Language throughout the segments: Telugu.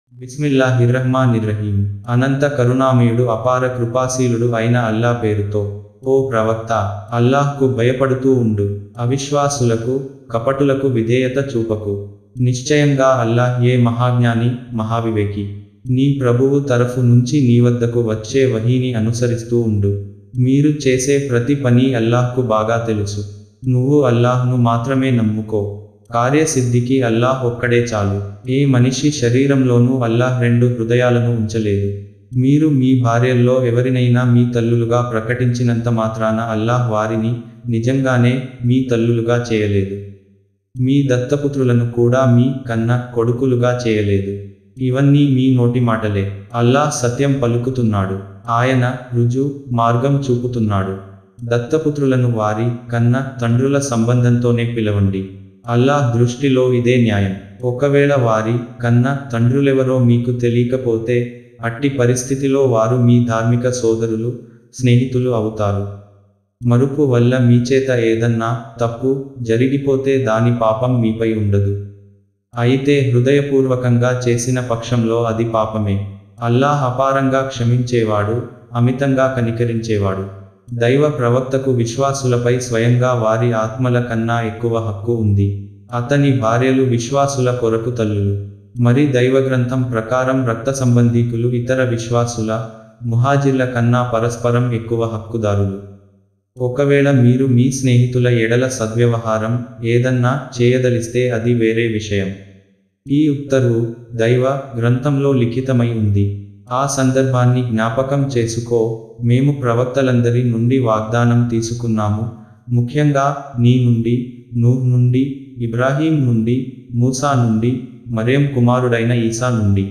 బిస్మిల్లాహిర్రహ్మానిర్రహీం అనంత కరుణామయుడు అపార కృపాశీలుడు అయిన అల్లా పేరుతో ఓ ప్రవక్త అల్లాహ్కు భయపడుతూ ఉండు అవిశ్వాసులకు కపటులకు విధేయత చూపకు నిశ్చయంగా అల్లాహ్ ఏ మహాజ్ఞాని మహావివేకి నీ ప్రభువు తరఫు నుంచి నీ వద్దకు వచ్చే వహీని అనుసరిస్తూ ఉండు మీరు చేసే ప్రతి పని అల్లాహ్కు బాగా తెలుసు నువ్వు అల్లాహ్ను మాత్రమే నమ్ముకో కార్యసిద్ధికి అల్లాహ్ ఒక్కడే చాలు ఏ మనిషి శరీరంలోనూ అల్లాహ్ రెండు హృదయాలను ఉంచలేదు మీరు మీ భార్యల్లో ఎవరినైనా మీ తల్లులుగా ప్రకటించినంత మాత్రాన అల్లాహ్ వారిని నిజంగానే మీ తల్లులుగా చేయలేదు మీ దత్తపుత్రులను కూడా మీ కన్న కొడుకులుగా చేయలేదు ఇవన్నీ మీ నోటి మాటలే అల్లాహ్ సత్యం పలుకుతున్నాడు ఆయన రుజు మార్గం చూపుతున్నాడు దత్తపుత్రులను వారి కన్న తండ్రుల సంబంధంతోనే పిలవండి అల్లాహ్ దృష్టిలో ఇదే న్యాయం ఒకవేళ వారి కన్న తండ్రులెవరో మీకు తెలియకపోతే అట్టి పరిస్థితిలో వారు మీ ధార్మిక సోదరులు స్నేహితులు అవుతారు మరుపు వల్ల మీ చేత ఏదన్నా తప్పు జరిగిపోతే దాని పాపం మీపై ఉండదు అయితే హృదయపూర్వకంగా చేసిన పక్షంలో అది పాపమే అల్లాహ్ అపారంగా క్షమించేవాడు అమితంగా కనికరించేవాడు దైవ ప్రవక్తకు విశ్వాసులపై స్వయంగా వారి ఆత్మల కన్నా ఎక్కువ హక్కు ఉంది అతని భార్యలు విశ్వాసుల కొరకు తల్లులు మరి దైవగ్రంథం ప్రకారం రక్త సంబంధీకులు ఇతర విశ్వాసుల ముహాజిర్ల కన్నా పరస్పరం ఎక్కువ హక్కుదారులు ఒకవేళ మీరు మీ స్నేహితుల ఎడల సద్వ్యవహారం ఏదన్నా చేయదలిస్తే అది వేరే విషయం ఈ ఉత్తర్వు దైవ గ్రంథంలో లిఖితమై ఉంది ఆ సందర్భాన్ని జ్ఞాపకం చేసుకో మేము ప్రవక్తలందరి నుండి వాగ్దానం తీసుకున్నాము ముఖ్యంగా నీ నుండి నూహ్ నుండి ఇబ్రాహీం నుండి మూసా నుండి మరేం కుమారుడైన ఈసా నుండి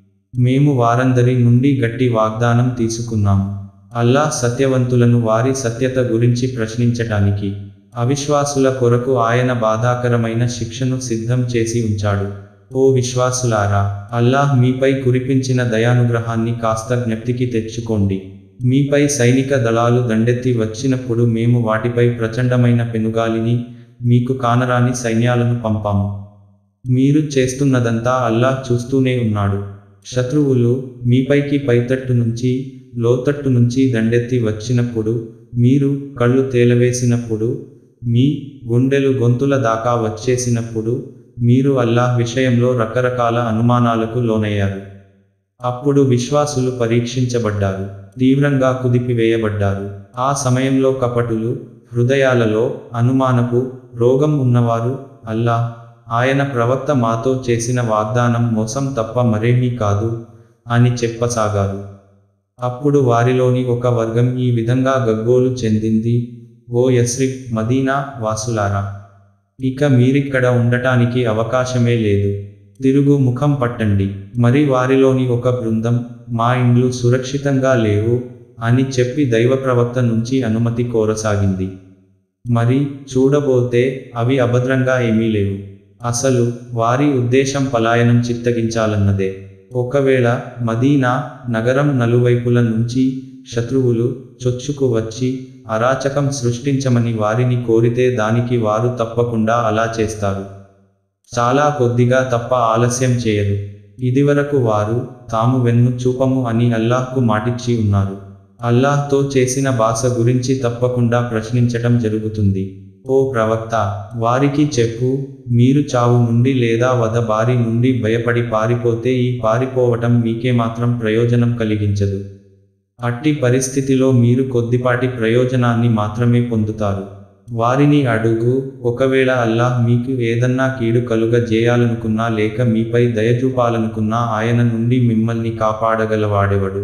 మేము వారందరి నుండి గట్టి వాగ్దానం తీసుకున్నాము అల్లాహ్ సత్యవంతులను వారి సత్యత గురించి ప్రశ్నించటానికి అవిశ్వాసుల కొరకు ఆయన బాధాకరమైన శిక్షను సిద్ధం చేసి ఉంచాడు ఓ విశ్వాసులారా అల్లాహ్ మీపై కురిపించిన దయానుగ్రహాన్ని కాస్త జ్ఞప్తికి తెచ్చుకోండి మీపై సైనిక దళాలు దండెత్తి వచ్చినప్పుడు మేము వాటిపై ప్రచండమైన పెనుగాలిని మీకు కానరాని సైన్యాలను పంపాము మీరు చేస్తున్నదంతా అల్లాహ్ చూస్తూనే ఉన్నాడు శత్రువులు మీపైకి పైతట్టు నుంచి లోతట్టు నుంచి దండెత్తి వచ్చినప్పుడు మీరు కళ్ళు తేలవేసినప్పుడు మీ గుండెలు గొంతుల దాకా వచ్చేసినప్పుడు మీరు అల్లాహ్ విషయంలో రకరకాల అనుమానాలకు లోనయ్యారు అప్పుడు విశ్వాసులు పరీక్షించబడ్డారు తీవ్రంగా కుదిపివేయబడ్డారు ఆ సమయంలో కపటులు హృదయాలలో అనుమానపు రోగం ఉన్నవారు అల్లాహ్ ఆయన ప్రవక్త మాతో చేసిన వాగ్దానం మోసం తప్ప మరేమీ కాదు అని చెప్పసాగారు అప్పుడు వారిలోని ఒక వర్గం ఈ విధంగా గగ్గోలు చెందింది ఓ యస్రిక్ మదీనా వాసులారా ఇక మీరిక్కడ ఉండటానికి అవకాశమే లేదు తిరుగు ముఖం పట్టండి మరి వారిలోని ఒక బృందం మా ఇండ్లు సురక్షితంగా లేవు అని చెప్పి దైవ ప్రవక్త నుంచి అనుమతి కోరసాగింది మరి చూడబోతే అవి అభద్రంగా ఏమీ లేవు అసలు వారి ఉద్దేశం పలాయనం చిత్తగించాలన్నదే ఒకవేళ మదీనా నగరం నలువైపుల నుంచి శత్రువులు చొచ్చుకు వచ్చి అరాచకం సృష్టించమని వారిని కోరితే దానికి వారు తప్పకుండా అలా చేస్తారు చాలా కొద్దిగా తప్ప ఆలస్యం చేయరు ఇదివరకు వారు తాము వెన్ను చూపము అని అల్లాహ్కు మాటిచ్చి ఉన్నారు అల్లాహ్తో చేసిన భాష గురించి తప్పకుండా ప్రశ్నించటం జరుగుతుంది ఓ ప్రవక్త వారికి చెప్పు మీరు చావు నుండి లేదా వధ బారి నుండి భయపడి పారిపోతే ఈ పారిపోవటం మీకే మాత్రం ప్రయోజనం కలిగించదు అట్టి పరిస్థితిలో మీరు కొద్దిపాటి ప్రయోజనాన్ని మాత్రమే పొందుతారు వారిని అడుగు ఒకవేళ అల్లాహ్ మీకు ఏదన్నా కీడు కలుగ చేయాలనుకున్నా లేక మీపై దయచూపాలనుకున్నా ఆయన నుండి మిమ్మల్ని కాపాడగలవాడెవడు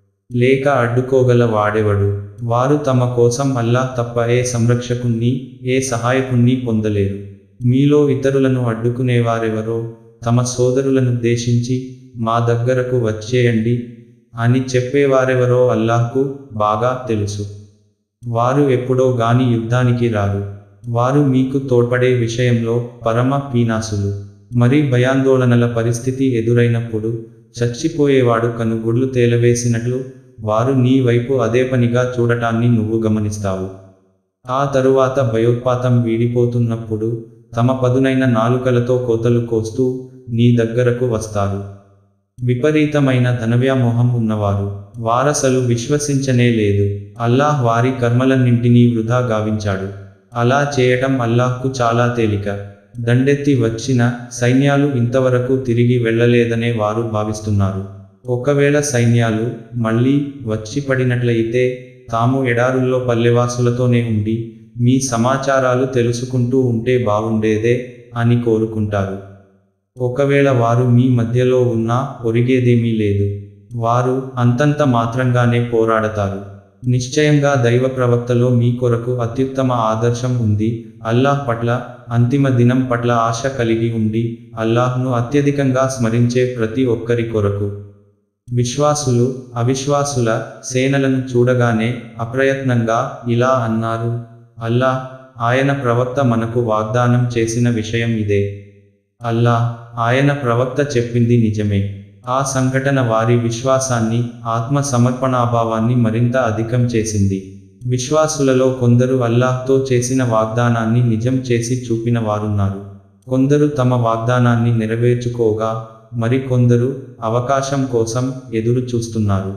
లేక అడ్డుకోగల వాడెవడు వారు తమ కోసం అల్లాహ్ తప్ప ఏ సంరక్షకుణ్ణి ఏ సహాయకుణ్ణి పొందలేరు మీలో ఇతరులను అడ్డుకునేవారెవరో తమ సోదరులను దేశించి మా దగ్గరకు వచ్చేయండి అని చెప్పేవారెవరో అల్లాహ్కు బాగా తెలుసు వారు ఎప్పుడో గాని యుద్ధానికి రారు వారు మీకు తోడ్పడే విషయంలో పరమ పీనాసులు మరి భయాందోళనల పరిస్థితి ఎదురైనప్పుడు చచ్చిపోయేవాడు కనుగుడ్లు తేలవేసినట్లు వారు నీ వైపు అదే పనిగా చూడటాన్ని నువ్వు గమనిస్తావు ఆ తరువాత భయోత్పాతం వీడిపోతున్నప్పుడు తమ పదునైన నాలుకలతో కోతలు కోస్తూ నీ దగ్గరకు వస్తారు విపరీతమైన ధనవ్యామోహం ఉన్నవారు వారసలు విశ్వసించనే లేదు అల్లాహ్ వారి కర్మలన్నింటినీ వృధా గావించాడు అలా చేయటం అల్లాహ్కు చాలా తేలిక దండెత్తి వచ్చిన సైన్యాలు ఇంతవరకు తిరిగి వెళ్ళలేదనే వారు భావిస్తున్నారు ఒకవేళ సైన్యాలు మళ్ళీ వచ్చి పడినట్లయితే తాము ఎడారుల్లో పల్లెవాసులతోనే ఉండి మీ సమాచారాలు తెలుసుకుంటూ ఉంటే బాగుండేదే అని కోరుకుంటారు ఒకవేళ వారు మీ మధ్యలో ఉన్నా ఒరిగేదేమీ లేదు వారు అంతంత మాత్రంగానే పోరాడతారు నిశ్చయంగా దైవ ప్రవక్తలో మీ కొరకు అత్యుత్తమ ఆదర్శం ఉంది అల్లాహ్ పట్ల అంతిమ దినం పట్ల ఆశ కలిగి ఉండి అల్లాహ్ను అత్యధికంగా స్మరించే ప్రతి ఒక్కరి కొరకు విశ్వాసులు అవిశ్వాసుల సేనలను చూడగానే అప్రయత్నంగా ఇలా అన్నారు అల్లా ఆయన ప్రవక్త మనకు వాగ్దానం చేసిన విషయం ఇదే అల్లా ఆయన ప్రవక్త చెప్పింది నిజమే ఆ సంఘటన వారి విశ్వాసాన్ని ఆత్మ సమర్పణాభావాన్ని మరింత అధికం చేసింది విశ్వాసులలో కొందరు అల్లాహ్తో చేసిన వాగ్దానాన్ని నిజం చేసి చూపిన వారున్నారు కొందరు తమ వాగ్దానాన్ని నెరవేర్చుకోగా మరికొందరు అవకాశం కోసం ఎదురు చూస్తున్నారు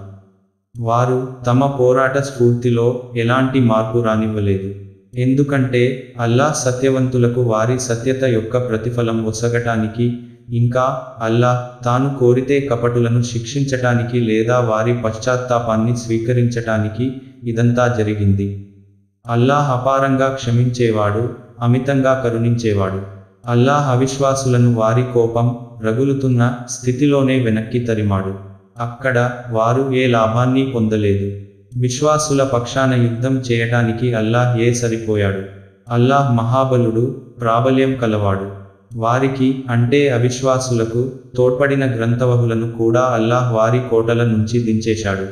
వారు తమ పోరాట స్ఫూర్తిలో ఎలాంటి మార్పు రానివ్వలేదు ఎందుకంటే అల్లాహ్ సత్యవంతులకు వారి సత్యత యొక్క ప్రతిఫలం ఒసగటానికి ఇంకా అల్లాహ్ తాను కోరితే కపటులను శిక్షించటానికి లేదా వారి పశ్చాత్తాపాన్ని స్వీకరించటానికి ఇదంతా జరిగింది అల్లాహ్ అపారంగా క్షమించేవాడు అమితంగా కరుణించేవాడు అల్లాహ్ అవిశ్వాసులను వారి కోపం రగులుతున్న స్థితిలోనే వెనక్కి తరిమాడు అక్కడ వారు ఏ లాభాన్ని పొందలేదు విశ్వాసుల పక్షాన యుద్ధం చేయటానికి అల్లాహ్ ఏ సరిపోయాడు అల్లాహ్ మహాబలుడు ప్రాబల్యం కలవాడు వారికి అంటే అవిశ్వాసులకు తోడ్పడిన గ్రంథవహులను కూడా అల్లాహ్ వారి కోటల నుంచి దించేశాడు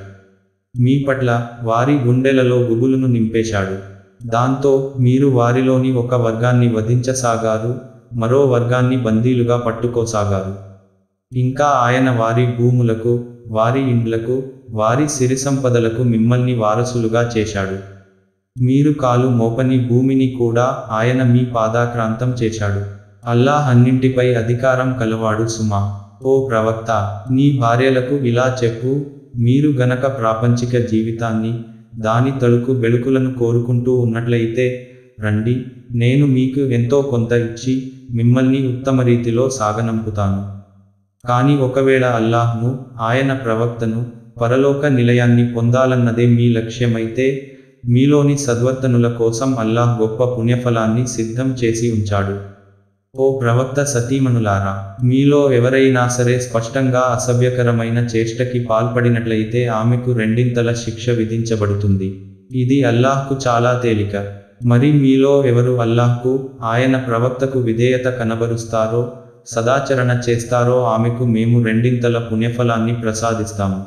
మీ పట్ల వారి గుండెలలో గుబులును నింపేశాడు దాంతో మీరు వారిలోని ఒక వర్గాన్ని వధించసాగారు మరో వర్గాన్ని బందీలుగా పట్టుకోసాగారు ఇంకా ఆయన వారి భూములకు వారి ఇండ్లకు వారి సిరి సంపదలకు మిమ్మల్ని వారసులుగా చేశాడు మీరు కాలు మోపని భూమిని కూడా ఆయన మీ పాదాక్రాంతం చేశాడు అల్లాహ్ అన్నింటిపై అధికారం కలవాడు సుమా ఓ ప్రవక్త నీ భార్యలకు ఇలా చెప్పు మీరు గనక ప్రాపంచిక జీవితాన్ని దాని తలుకు వెలుకులను కోరుకుంటూ ఉన్నట్లయితే రండి నేను మీకు ఎంతో కొంత ఇచ్చి మిమ్మల్ని ఉత్తమ రీతిలో సాగనంపుతాను కానీ ఒకవేళ అల్లాహ్ను ఆయన ప్రవక్తను పరలోక నిలయాన్ని పొందాలన్నదే మీ లక్ష్యమైతే మీలోని సద్వర్తనుల కోసం అల్లాహ్ గొప్ప పుణ్యఫలాన్ని సిద్ధం చేసి ఉంచాడు ఓ ప్రవక్త సతీమణులారా మీలో ఎవరైనా సరే స్పష్టంగా అసభ్యకరమైన చేష్టకి పాల్పడినట్లయితే ఆమెకు రెండింతల శిక్ష విధించబడుతుంది ఇది అల్లాహ్కు చాలా తేలిక మరి మీలో ఎవరు అల్లాహ్కు ఆయన ప్రవక్తకు విధేయత కనబరుస్తారో సదాచరణ చేస్తారో ఆమెకు మేము రెండింతల పుణ్యఫలాన్ని ప్రసాదిస్తాము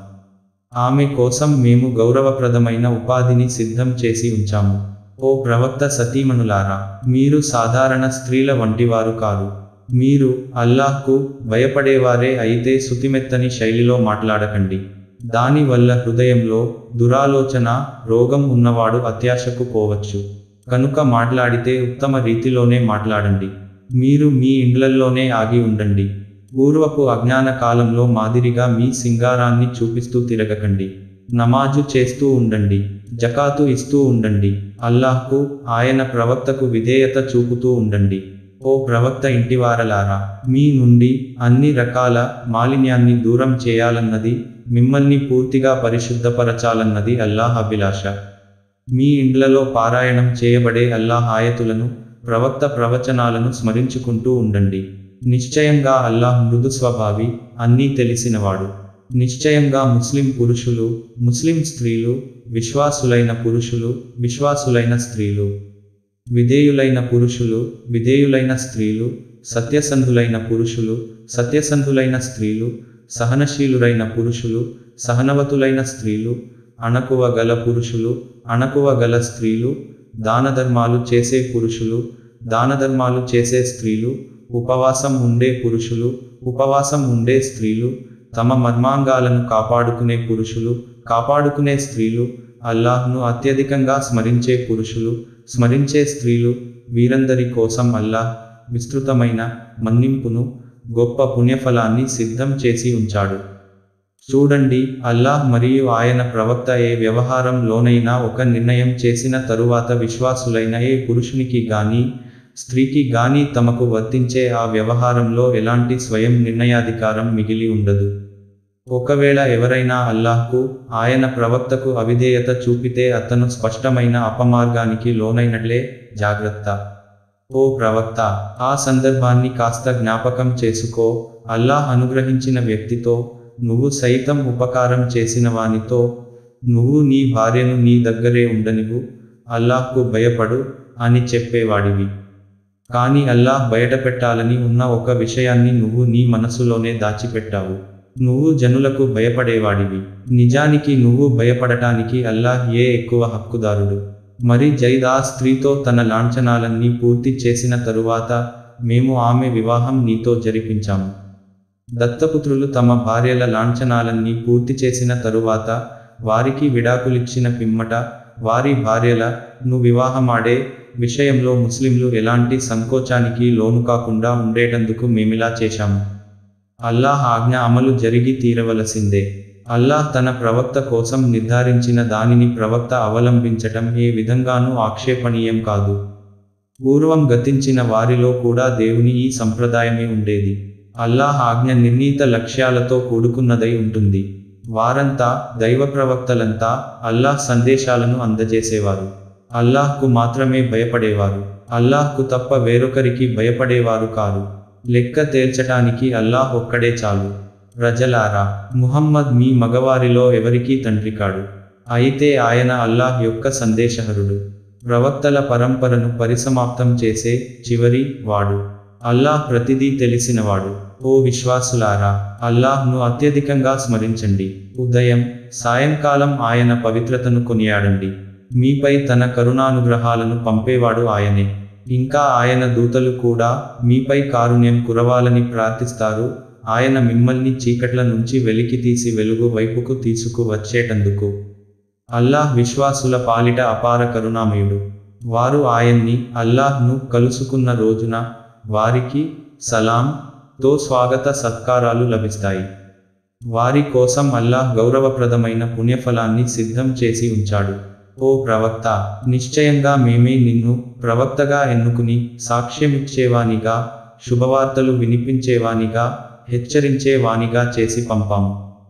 ఆమె కోసం మేము గౌరవప్రదమైన ఉపాధిని సిద్ధం చేసి ఉంచాము ఓ ప్రవక్త సతీమణులారా మీరు సాధారణ స్త్రీల వంటివారు కారు మీరు అల్లాహ్కు భయపడేవారే అయితే సుతిమెత్తని శైలిలో మాట్లాడకండి దానివల్ల హృదయంలో దురాలోచన రోగం ఉన్నవాడు అత్యాశకు పోవచ్చు కనుక మాట్లాడితే ఉత్తమ రీతిలోనే మాట్లాడండి మీరు మీ ఇండ్లల్లోనే ఆగి ఉండండి పూర్వపు అజ్ఞాన కాలంలో మాదిరిగా మీ సింగారాన్ని చూపిస్తూ తిరగకండి నమాజు చేస్తూ ఉండండి జకాతు ఇస్తూ ఉండండి అల్లాహ్కు ఆయన ప్రవక్తకు విధేయత చూపుతూ ఉండండి ఓ ప్రవక్త ఇంటివారలారా మీ నుండి అన్ని రకాల మాలిన్యాన్ని దూరం చేయాలన్నది మిమ్మల్ని పూర్తిగా పరిశుద్ధపరచాలన్నది అల్లాహ్ అభిలాష మీ ఇండ్లలో పారాయణం చేయబడే అల్లాహ్ ఆయతులను ప్రవక్త ప్రవచనాలను స్మరించుకుంటూ ఉండండి నిశ్చయంగా అల్లాహ్ మృదు స్వభావి అన్నీ తెలిసినవాడు నిశ్చయంగా ముస్లిం పురుషులు ముస్లిం స్త్రీలు విశ్వాసులైన పురుషులు విశ్వాసులైన స్త్రీలు విధేయులైన పురుషులు విధేయులైన స్త్రీలు సత్యసంధులైన పురుషులు సత్యసంధులైన స్త్రీలు సహనశీలురైన పురుషులు సహనవతులైన స్త్రీలు అణకువ గల పురుషులు అణకువ గల స్త్రీలు దానధర్మాలు చేసే పురుషులు దానధర్మాలు చేసే స్త్రీలు ఉపవాసం ఉండే పురుషులు ఉపవాసం ఉండే స్త్రీలు తమ మర్మాంగాలను కాపాడుకునే పురుషులు కాపాడుకునే స్త్రీలు అల్లాహ్ను అత్యధికంగా స్మరించే పురుషులు స్మరించే స్త్రీలు వీరందరి కోసం అల్లాహ్ విస్తృతమైన మన్నింపును గొప్ప పుణ్యఫలాన్ని సిద్ధం చేసి ఉంచాడు చూడండి అల్లాహ్ మరియు ఆయన ప్రవక్త ఏ వ్యవహారంలోనైనా ఒక నిర్ణయం చేసిన తరువాత విశ్వాసులైన ఏ పురుషునికి గాని స్త్రీకి గాని తమకు వర్తించే ఆ వ్యవహారంలో ఎలాంటి స్వయం నిర్ణయాధికారం మిగిలి ఉండదు ఒకవేళ ఎవరైనా అల్లాహ్కు ఆయన ప్రవక్తకు అవిధేయత చూపితే అతను స్పష్టమైన అపమార్గానికి లోనైనట్లే జాగ్రత్త ఓ ప్రవక్త ఆ సందర్భాన్ని కాస్త జ్ఞాపకం చేసుకో అల్లాహ్ అనుగ్రహించిన వ్యక్తితో నువ్వు సైతం ఉపకారం చేసిన వానితో నువ్వు నీ భార్యను నీ దగ్గరే ఉండనివు అల్లాహ్కు భయపడు అని చెప్పేవాడివి కాని అల్లాహ్ బయటపెట్టాలని ఉన్న ఒక విషయాన్ని నువ్వు నీ మనసులోనే దాచిపెట్టావు నువ్వు జనులకు భయపడేవాడివి నిజానికి నువ్వు భయపడటానికి అల్లాహ్ ఏ ఎక్కువ హక్కుదారుడు మరి జైద్ ఆ స్త్రీతో తన లాంఛనాలన్నీ పూర్తి చేసిన తరువాత మేము ఆమె వివాహం నీతో జరిపించాము దత్తపుత్రులు తమ భార్యల లాంఛనాలన్నీ పూర్తి చేసిన తరువాత వారికి విడాకులిచ్చిన పిమ్మట వారి భార్యల ను వివాహమాడే విషయంలో ముస్లింలు ఎలాంటి సంకోచానికి లోను కాకుండా ఉండేటందుకు మేమిలా చేశాము అల్లాహ్ ఆజ్ఞ అమలు జరిగి తీరవలసిందే అల్లాహ్ తన ప్రవక్త కోసం నిర్ధారించిన దానిని ప్రవక్త అవలంబించటం ఏ విధంగానూ ఆక్షేపణీయం కాదు పూర్వం గతించిన వారిలో కూడా దేవుని ఈ సంప్రదాయమే ఉండేది అల్లాహ్ ఆజ్ఞ నిర్ణీత లక్ష్యాలతో కూడుకున్నదై ఉంటుంది వారంతా దైవ ప్రవక్తలంతా అల్లాహ్ సందేశాలను అందజేసేవారు అల్లాహ్కు మాత్రమే భయపడేవారు అల్లాహ్కు తప్ప వేరొకరికి భయపడేవారు కారు లెక్క తేల్చటానికి అల్లాహ్ ఒక్కడే చాలు ప్రజలారా ముహమ్మద్ మీ మగవారిలో ఎవరికీ తండ్రి కాడు అయితే ఆయన అల్లాహ్ యొక్క సందేశహరుడు ప్రవక్తల పరంపరను పరిసమాప్తం చేసే చివరి వాడు అల్లాహ్ ప్రతిదీ తెలిసినవాడు ఓ విశ్వాసులారా అల్లాహ్ను అత్యధికంగా స్మరించండి ఉదయం సాయంకాలం ఆయన పవిత్రతను కొనియాడండి మీపై తన కరుణానుగ్రహాలను పంపేవాడు ఆయనే ఇంకా ఆయన దూతలు కూడా మీపై కారుణ్యం కురవాలని ప్రార్థిస్తారు ఆయన మిమ్మల్ని చీకట్ల నుంచి వెలికి తీసి వెలుగు వైపుకు తీసుకు వచ్చేటందుకు అల్లాహ్ విశ్వాసుల పాలిట అపార కరుణామయుడు వారు ఆయన్ని అల్లాహ్ను కలుసుకున్న రోజున వారికి సలాం తో స్వాగత సత్కారాలు లభిస్తాయి వారి కోసం అల్లాహ్ గౌరవప్రదమైన పుణ్యఫలాన్ని సిద్ధం చేసి ఉంచాడు ఓ ప్రవక్త నిశ్చయంగా మేమే నిన్ను ప్రవక్తగా ఎన్నుకుని సాక్ష్యమిచ్చేవానిగా శుభవార్తలు వినిపించేవానిగా హెచ్చరించేవానిగా చేసి పంపాము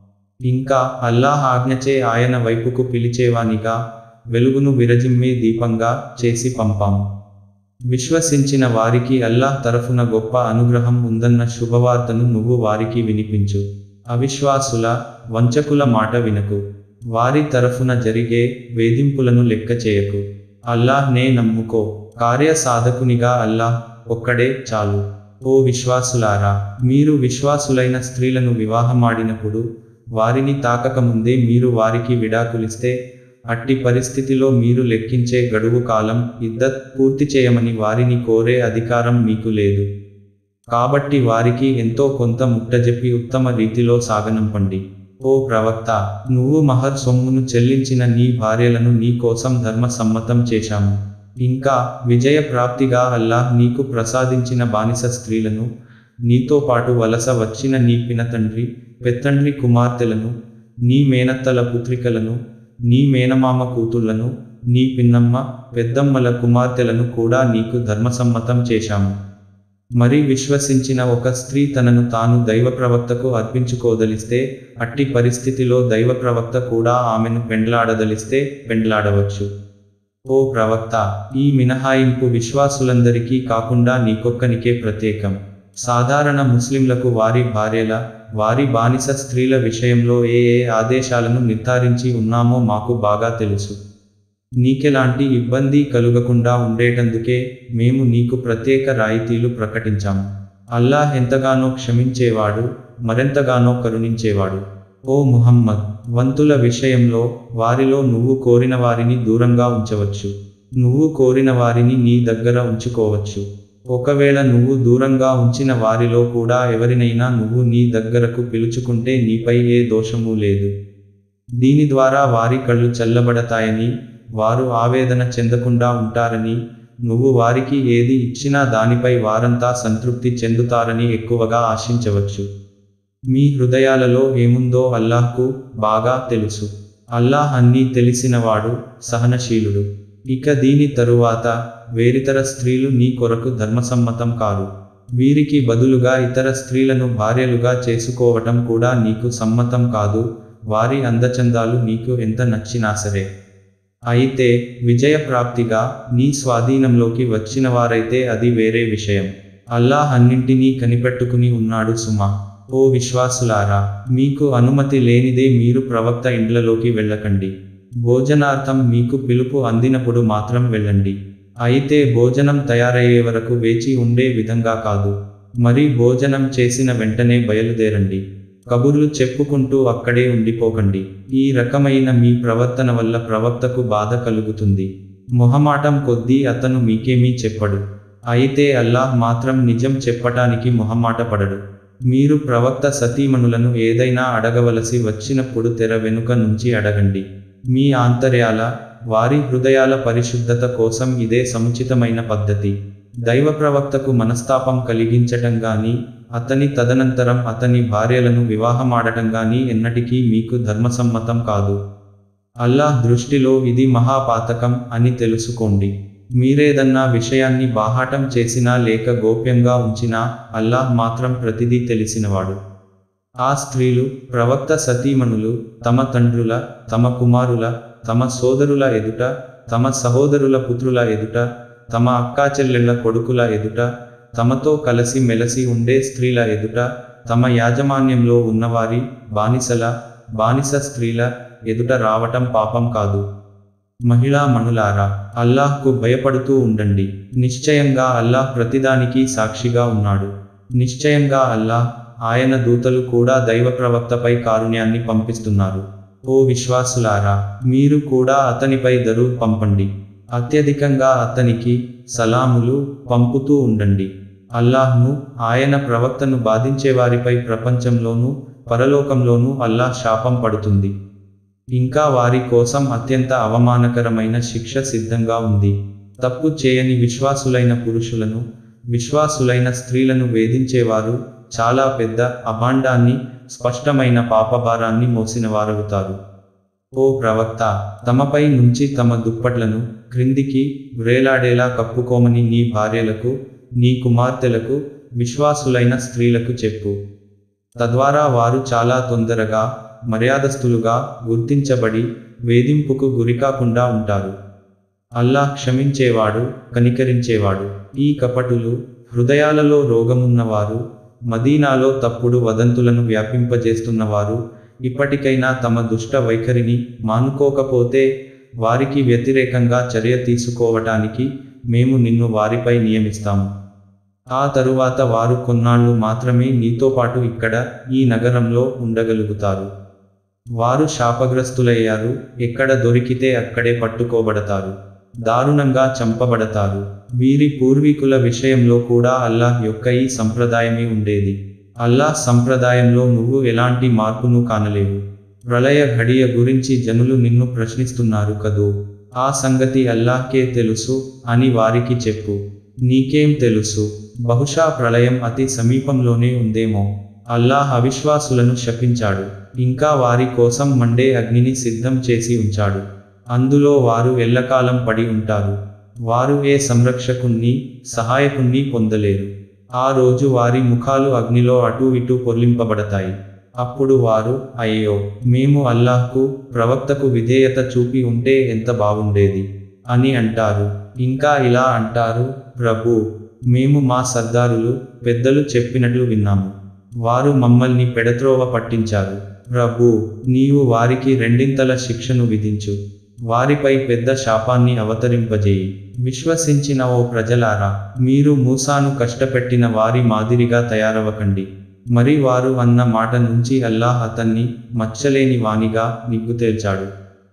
ఇంకా అల్లాహ్ ఆజ్ఞచే ఆయన వైపుకు పిలిచేవానిగా వెలుగును విరజిమ్మే దీపంగా చేసి పంపాము విశ్వసించిన వారికి అల్లాహ్ తరఫున గొప్ప అనుగ్రహం ఉందన్న శుభవార్తను నువ్వు వారికి వినిపించు అవిశ్వాసుల వంచకుల మాట వినకు వారి తరఫున జరిగే వేధింపులను లెక్క చేయకు అల్లాహ్నే నమ్ముకో కార్య సాధకునిగా అల్లాహ్ ఒక్కడే చాలు ఓ విశ్వాసులారా మీరు విశ్వాసులైన స్త్రీలను వివాహమాడినప్పుడు వారిని తాకకముందే మీరు వారికి విడాకులిస్తే అట్టి పరిస్థితిలో మీరు లెక్కించే గడువు కాలం ఇద్దత్ పూర్తి చేయమని వారిని కోరే అధికారం మీకు లేదు కాబట్టి వారికి ఎంతో కొంత ముట్టజెప్పి ఉత్తమ రీతిలో సాగనంపండి ఓ ప్రవక్త నువ్వు మహర్ సొమ్మును చెల్లించిన నీ భార్యలను నీ కోసం ధర్మ సమ్మతం చేశాము ఇంకా విజయ ప్రాప్తిగా అల్లాహ్ నీకు ప్రసాదించిన బానిస స్త్రీలను నీతో పాటు వలస వచ్చిన నీ పినతండ్రి పెత్తండ్రి కుమార్తెలను నీ మేనత్తల పుత్రికలను నీ మేనమామ కూతుళ్లను నీ పిన్నమ్మ పెద్దమ్మల కుమార్తెలను కూడా నీకు ధర్మసమ్మతం చేశాము మరి విశ్వసించిన ఒక స్త్రీ తనను తాను దైవ ప్రవక్తకు అర్పించుకోదలిస్తే అట్టి పరిస్థితిలో దైవ ప్రవక్త కూడా ఆమెను పెండ్లాడదలిస్తే పెండ్లాడవచ్చు ఓ ప్రవక్త ఈ మినహాయింపు విశ్వాసులందరికీ కాకుండా నీకొక్కనికే ప్రత్యేకం సాధారణ ముస్లింలకు వారి భార్యల వారి బానిస స్త్రీల విషయంలో ఏ ఏ ఆదేశాలను నిర్ధారించి ఉన్నామో మాకు బాగా తెలుసు నీకెలాంటి ఇబ్బంది కలుగకుండా ఉండేటందుకే మేము నీకు ప్రత్యేక రాయితీలు ప్రకటించాము అల్లాహ్ ఎంతగానో క్షమించేవాడు మరెంతగానో కరుణించేవాడు ఓ ముహమ్మద్ వంతుల విషయంలో వారిలో నువ్వు కోరిన వారిని దూరంగా ఉంచవచ్చు నువ్వు కోరిన వారిని నీ దగ్గర ఉంచుకోవచ్చు ఒకవేళ నువ్వు దూరంగా ఉంచిన వారిలో కూడా ఎవరినైనా నువ్వు నీ దగ్గరకు పిలుచుకుంటే నీపై ఏ దోషము లేదు దీని ద్వారా వారి కళ్ళు చల్లబడతాయని వారు ఆవేదన చెందకుండా ఉంటారని నువ్వు వారికి ఏది ఇచ్చినా దానిపై వారంతా సంతృప్తి చెందుతారని ఎక్కువగా ఆశించవచ్చు మీ హృదయాలలో ఏముందో అల్లాహ్కు బాగా తెలుసు అల్లాహ్ అన్నీ తెలిసినవాడు సహనశీలుడు ఇక దీని తరువాత వేరితర స్త్రీలు నీ కొరకు ధర్మసమ్మతం కారు వీరికి బదులుగా ఇతర స్త్రీలను భార్యలుగా చేసుకోవటం కూడా నీకు సమ్మతం కాదు వారి అందచందాలు నీకు ఎంత నచ్చినా సరే అయితే విజయప్రాప్తిగా నీ స్వాధీనంలోకి వచ్చిన వారైతే అది వేరే విషయం అల్లాహ్ అన్నింటినీ కనిపెట్టుకుని ఉన్నాడు సుమా ఓ విశ్వాసులారా మీకు అనుమతి లేనిదే మీరు ప్రవక్త ఇండ్లలోకి వెళ్ళకండి భోజనార్థం మీకు పిలుపు అందినప్పుడు మాత్రం వెళ్ళండి అయితే భోజనం తయారయ్యే వరకు వేచి ఉండే విధంగా కాదు మరి భోజనం చేసిన వెంటనే బయలుదేరండి కబుర్లు చెప్పుకుంటూ అక్కడే ఉండిపోకండి ఈ రకమైన మీ ప్రవర్తన వల్ల ప్రవక్తకు బాధ కలుగుతుంది మొహమాటం కొద్దీ అతను మీకేమీ చెప్పడు అయితే అల్లాహ్ మాత్రం నిజం చెప్పటానికి మొహమాటపడడు మీరు ప్రవక్త సతీమణులను ఏదైనా అడగవలసి వచ్చినప్పుడు తెర వెనుక నుంచి అడగండి మీ ఆంతర్యాల వారి హృదయాల పరిశుద్ధత కోసం ఇదే సముచితమైన పద్ధతి దైవ ప్రవక్తకు మనస్తాపం కలిగించటం గాని అతని తదనంతరం అతని భార్యలను వివాహమాడటం గాని ఎన్నటికీ మీకు ధర్మసమ్మతం కాదు అల్లాహ్ దృష్టిలో ఇది మహాపాతకం అని తెలుసుకోండి మీరేదన్నా విషయాన్ని బాహాటం చేసినా లేక గోప్యంగా ఉంచినా అల్లాహ్ మాత్రం ప్రతిదీ తెలిసినవాడు ఆ స్త్రీలు ప్రవక్త సతీమణులు తమ తండ్రుల తమ కుమారుల తమ సోదరుల ఎదుట తమ సహోదరుల పుత్రుల ఎదుట తమ అక్కాచెల్లెళ్ల కొడుకుల ఎదుట తమతో కలిసి మెలసి ఉండే స్త్రీల ఎదుట తమ యాజమాన్యంలో ఉన్నవారి బానిసల బానిస స్త్రీల ఎదుట రావటం పాపం కాదు మహిళా మణులారా అల్లాహ్కు భయపడుతూ ఉండండి నిశ్చయంగా అల్లాహ్ ప్రతిదానికి సాక్షిగా ఉన్నాడు నిశ్చయంగా అల్లాహ్ ఆయన దూతలు కూడా దైవ ప్రవక్తపై కారుణ్యాన్ని పంపిస్తున్నారు ఓ విశ్వాసులారా మీరు కూడా అతనిపై దరు పంపండి అత్యధికంగా అతనికి సలాములు పంపుతూ ఉండండి అల్లాహ్ను ఆయన ప్రవక్తను బాధించేవారిపై ప్రపంచంలోనూ పరలోకంలోనూ అల్లాహ్ శాపం పడుతుంది ఇంకా వారి కోసం అత్యంత అవమానకరమైన శిక్ష సిద్ధంగా ఉంది తప్పు చేయని విశ్వాసులైన పురుషులను విశ్వాసులైన స్త్రీలను వేధించేవారు చాలా పెద్ద అభాండాన్ని స్పష్టమైన పాపభారాన్ని మోసిన వారవుతారు ఓ ప్రవక్త తమపై నుంచి తమ దుప్పట్లను క్రిందికి వ్రేలాడేలా కప్పుకోమని నీ భార్యలకు నీ కుమార్తెలకు విశ్వాసులైన స్త్రీలకు చెప్పు తద్వారా వారు చాలా తొందరగా మర్యాదస్తులుగా గుర్తించబడి వేధింపుకు గురికాకుండా ఉంటారు అల్లాహ్ క్షమించేవాడు కనికరించేవాడు ఈ కపటులు హృదయాలలో రోగమున్నవారు మదీనాలో తప్పుడు వదంతులను వ్యాపింపజేస్తున్నవారు ఇప్పటికైనా తమ దుష్ట వైఖరిని మానుకోకపోతే వారికి వ్యతిరేకంగా చర్య తీసుకోవటానికి మేము నిన్ను వారిపై నియమిస్తాము ఆ తరువాత వారు కొన్నాళ్ళు మాత్రమే నీతో పాటు ఇక్కడ ఈ నగరంలో ఉండగలుగుతారు వారు శాపగ్రస్తులయ్యారు ఎక్కడ దొరికితే అక్కడే పట్టుకోబడతారు దారుణంగా చంపబడతారు వీరి పూర్వీకుల విషయంలో కూడా అల్లాహ్ యొక్క ఈ సంప్రదాయమే ఉండేది అల్లాహ్ సంప్రదాయంలో నువ్వు ఎలాంటి మార్పును కానలేవు ప్రళయ ఘడియ గురించి జనులు నిన్ను ప్రశ్నిస్తున్నారు కదూ ఆ సంగతి అల్లాహ్కే తెలుసు అని వారికి చెప్పు నీకేం తెలుసు బహుశా ప్రళయం అతి సమీపంలోనే ఉందేమో అల్లాహ్ అవిశ్వాసులను శపించాడు ఇంకా వారి కోసం మండే అగ్నిని సిద్ధం చేసి ఉంచాడు అందులో వారు ఎల్లకాలం పడి ఉంటారు వారు ఏ సంరక్షకుణ్ణి సహాయకుణ్ణి పొందలేరు ఆ రోజు వారి ముఖాలు అగ్నిలో అటూ ఇటూ పొర్లింపబడతాయి అప్పుడు వారు అయ్యో మేము అల్లాహ్కు ప్రవక్తకు విధేయత చూపి ఉంటే ఎంత బాగుండేది అని అంటారు ఇంకా ఇలా అంటారు ప్రభు మేము మా సర్దారులు పెద్దలు చెప్పినట్లు విన్నాము వారు మమ్మల్ని పెడత్రోవ పట్టించారు ప్రభు నీవు వారికి రెండింతల శిక్షను విధించు వారిపై పెద్ద శాపాన్ని అవతరింపజేయి విశ్వసించిన ఓ ప్రజలారా మీరు మూసాను కష్టపెట్టిన వారి మాదిరిగా తయారవకండి మరి వారు అన్న మాట నుంచి అల్లాహ్ అతన్ని మచ్చలేని వానిగా నిగ్గు తేల్చాడు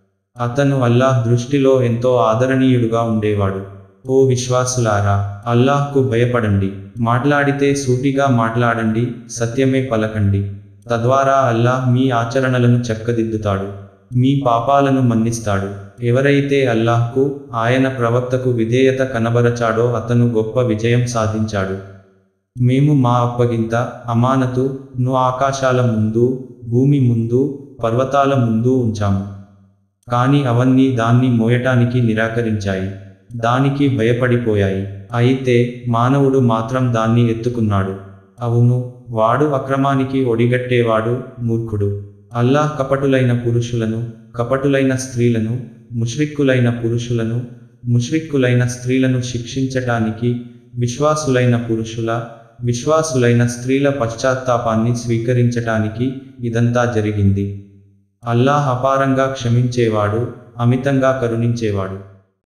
అతను అల్లాహ్ దృష్టిలో ఎంతో ఆదరణీయుడుగా ఉండేవాడు ఓ విశ్వాసులారా అల్లాహ్కు భయపడండి మాట్లాడితే సూటిగా మాట్లాడండి సత్యమే పలకండి తద్వారా అల్లాహ్ మీ ఆచరణలను చక్కదిద్దుతాడు మీ పాపాలను మన్నిస్తాడు ఎవరైతే అల్లాహ్కు ఆయన ప్రవక్తకు విధేయత కనబరచాడో అతను గొప్ప విజయం సాధించాడు మేము మా అప్పగింత అమానతు ను ఆకాశాల ముందు భూమి ముందు పర్వతాల ముందు ఉంచాము కాని అవన్నీ దాన్ని మోయటానికి నిరాకరించాయి దానికి భయపడిపోయాయి అయితే మానవుడు మాత్రం దాన్ని ఎత్తుకున్నాడు అవును వాడు అక్రమానికి ఒడిగట్టేవాడు మూర్ఖుడు అల్లాహ్ కపటులైన పురుషులను కపటులైన స్త్రీలను ముష్రిక్కులైన పురుషులను ముష్రిక్కులైన స్త్రీలను శిక్షించటానికి విశ్వాసులైన పురుషుల విశ్వాసులైన స్త్రీల పశ్చాత్తాపాన్ని స్వీకరించటానికి ఇదంతా జరిగింది అల్లాహ్ అపారంగా క్షమించేవాడు అమితంగా కరుణించేవాడు